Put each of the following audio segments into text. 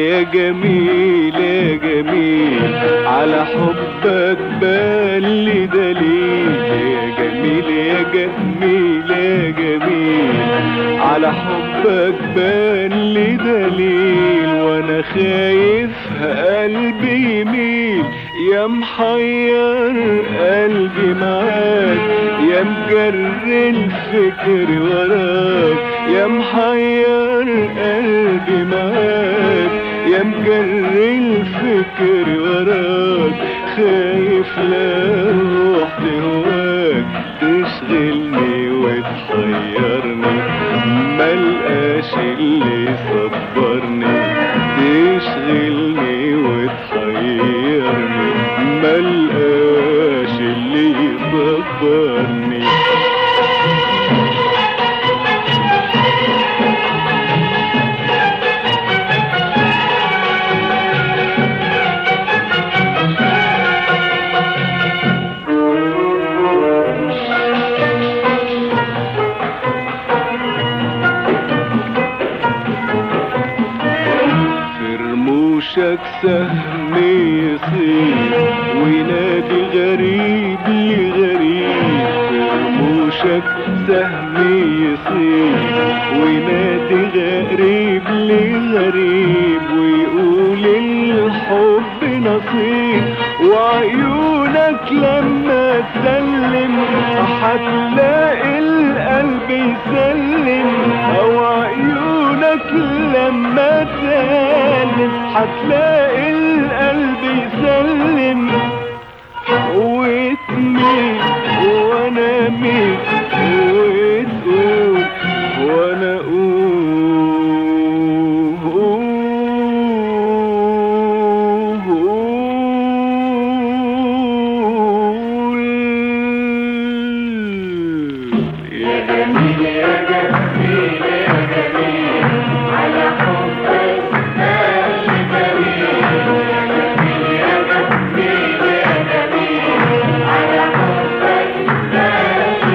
يا جميل يا جميل على حبك بالي دليل يا جميل يا جميل يا جميل على حبك بالي دليل وانا خايف قلبي يميل يا محير قلبي معاك يا مجر الفكر وراك يا محير قلبي معاك يا مجر الفكر وراك خايف لا روح لهواك تشغلني وتحيرني ملقاش اللي يصبرني تشغلني وتحيرني ملقاش اللي يصبرني في رموشك سهم يصير وينادي غريب لغريب في رموشك سهم يصير وينادي غريب لغريب ويقول الحب نصيب وعيونك لما تسلم هتلاقي القلب يسلم او عيونك لما تسلم هتلاقي القلب يسلم وتميل وانا ميل وتقول وانا اقول يا جميل يا جميل يا جميل على حبك بالي دليل يا جميل يا جميل يا جميل على حبك بالي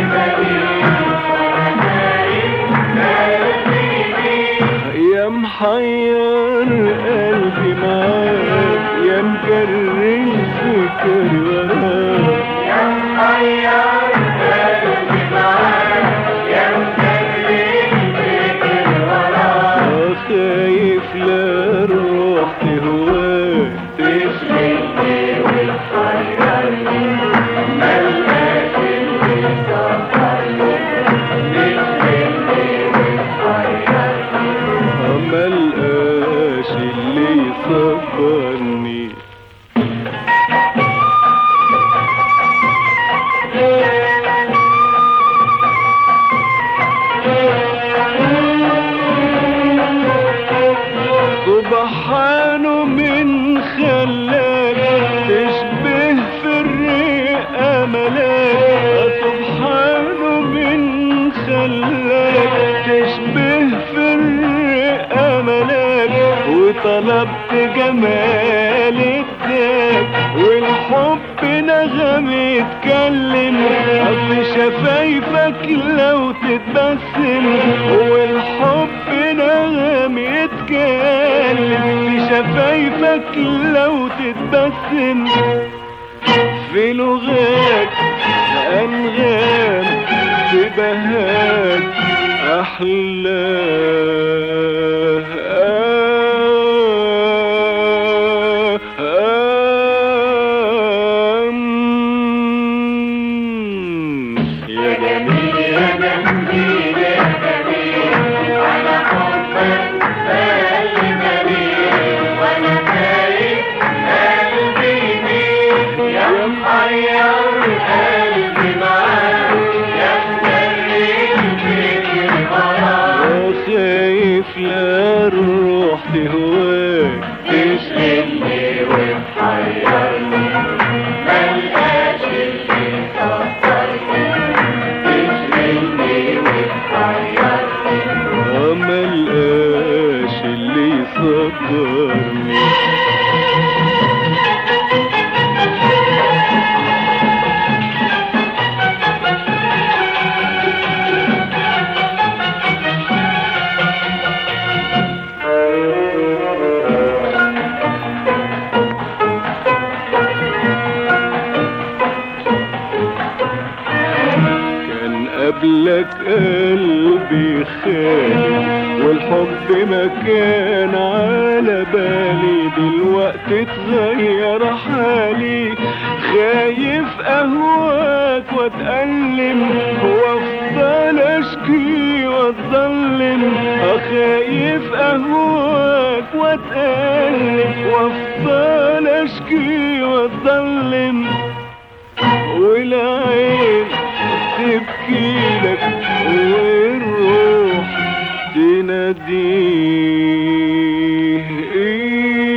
دليل يا محير قلبي معاك يا مجر الفكر وراك يا محير قلبي معاك يا مجر الفكر وراك خايف لا روح تهواك تشغلني وتحيرني ملقاش اللي يصبرني تشغلني وتحيرني ملقاش اللي يصبرني سبحانه من خلاك تشبه في الريق املاك سبحانه من خلاك تشبه في الريق املاك وطلبت جمال الداك والحب نغم يتكلم اصل شفايفك لو تتبسم والحب نغم يتكلم في شفايفك لو تتبسم في لغات أنغام تبهات أحلى يا جميل يا جميل يا جميل على حبك بالي دليل وانا خايف قلبي يميل يا محير قلبي معاك يا مجري الفكر وراك خايف لا الروح تهواك تشغلني وتحيرني ملقاش اللي يصبرني تشغلني وتحيرني ملقاش اللي يصبرني لك قلبي خالي والحب ما كان على بالي دلوقتي اتغير حالي خايف اهواك واتألم وافضل اشكي واتظلم خايف اهواك واتألم وافضل اشكي واتظلم والعين تبكي لك والروح تناديه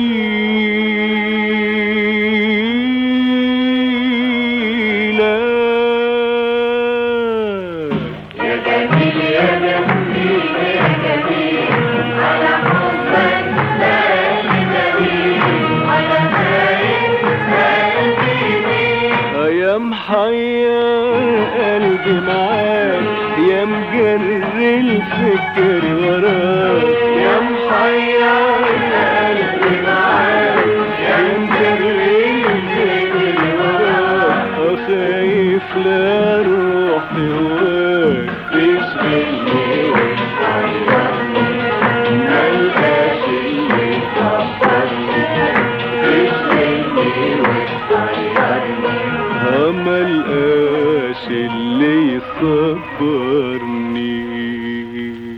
إليك يا جميل يا جميل يا جميل على حبك بالي دليل على خايف قلبي بيك يا محير قلبي معاك يا مجر الفكر وراك يا محير قلبي معاك يا مجر الفكر وراك خايف لا روحي هواك تشغلني وتحيرني ملقاش اللي يكبرني تشغلني وتحيرني ملقاش اللي يصبرني